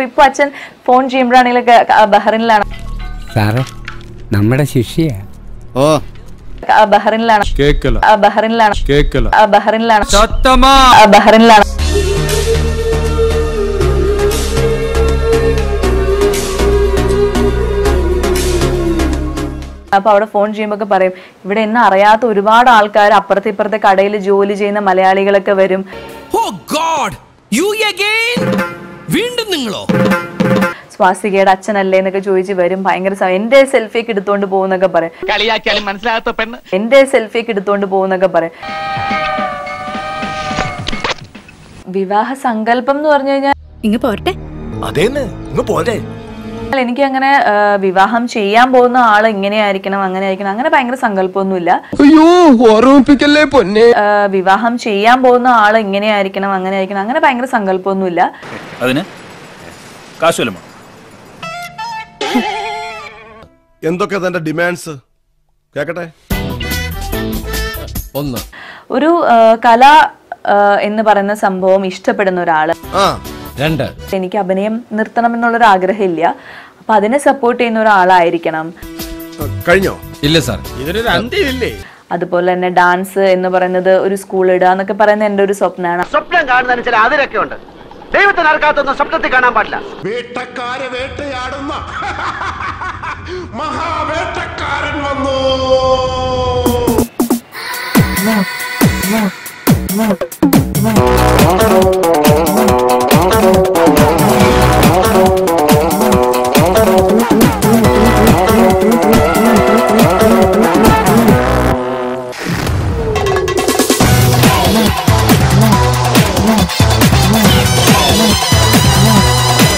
അപ്പൊ ഇപ്പൊ അച്ഛൻ ഫോൺ ചെയ്യുമ്പോഴാണെങ്കിലൊക്കെ ക- ബഹ്റിനിലാണ് സാറേ നമ്മുടെ ശിഷ്യ ഓ ക- ബഹ്റിനിലാണ് കേക്കല ആ, ബഹ്റിനിലാണ് കേക്കല ആ, ബഹ്റിനിലാണ് ആ, ബഹ്റിനിലാണ് അപ്പൊ അവിടെ ഫോൺ ചെയ്യുമ്പോ ഒക്കെ പറയും ഇവിടെ എന്നെ അറിയാത്ത ഒരുപാട് ആൾക്കാർ അപ്പുറത്തെ ഇപ്പുറത്തെ കടയിൽ ജോലി ചെയ്യുന്ന മലയാളികളൊക്കെ വരും ഓ ഗോഡ് യു അഗൈൻ വീണ്ടും നിങ്ങളോ സ്വാസികയുടെ അച്ഛനല്ലേ എന്നൊക്കെ ചോദിച്ച് വരും ഭയങ്കര സ- എന്റെ സെൽഫിയൊക്കെ എടുത്തോണ്ട് പോകുന്നൊക്കെ പറയും കളിയാക്കിയാലും മനസ്സിലാകാത്ത പെണ്ണ് എന്റെ സെൽഫിയൊക്കെ എടുത്തോണ്ട് പോകുന്നൊക്കെ പറയും വിവാഹ സങ്കല്പം എന്ന് പറഞ്ഞു കഴിഞ്ഞാൽ ഇങ്ങ് പോരട്ടെ അതേന്ന് ഇങ്ങ് പോരെ എനിക്ക് അങ്ങനെ വിവാഹം ചെയ്യാൻ പോകുന്ന ആൾ ഇങ്ങനെയായിരിക്കണം അങ്ങനെ ആയിരിക്കണം അങ്ങനെ ഭയങ്കര സങ്കല്പമൊന്നുമില്ല അയ്യോ ഓർമ്മിപ്പിക്കല്ലേ പൊന്നെ ആ, വിവാഹം ചെയ്യാൻ പോകുന്ന ആൾ ഇങ്ങനെയായിരിക്കണം അങ്ങനെ ആയിരിക്കണം അങ്ങനെ ഭയങ്കര സങ്കല്പമൊന്നുമില്ല അതിന് കാശുവല്ലം എന്തൊക്കെ തന്റെ ഡിമാൻഡ്സ് കേക്കട്ടെ ഒന്ന് ഒരു ആ, കല ആ, എന്ന് പറയുന്ന സംഭവം ഇഷ്ടപ്പെടുന്ന ഒരാള് ആ രണ്ട് എനിക്ക് അഭിനയം നിർത്തണം എന്നുള്ളൊരു ആഗ്രഹമില്ല അപ്പൊ അതിനെ സപ്പോർട്ട് ചെയ്യുന്ന ഒരാളായിരിക്കണം കഴിഞ്ഞോ ഇല്ല സാർ ഇതിനൊരു അന്ത്യമില്ലേ അതുപോലെ തന്നെ ഡാൻസ് എന്ന് പറയുന്നത് ഒരു സ്കൂൾ ഇടുക എന്നൊക്കെ പറയുന്നത് എൻ്റെ ഒരു സ്വപ്നമാണ് സ്വപ്നം കാണുന്നതിന് ചില അതിരൊക്കെ ഉണ്ട് ദൈവത്തിന് ആർക്കാത്തൊന്നും സ്വപ്നത്തിൽ കാണാൻ പാടില്ല വേട്ടക്കാരെ വേട്ടയാടുന്ന മഹാവേട്ടക്കാരൻ വന്നു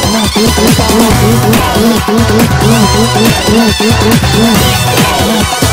Thank you.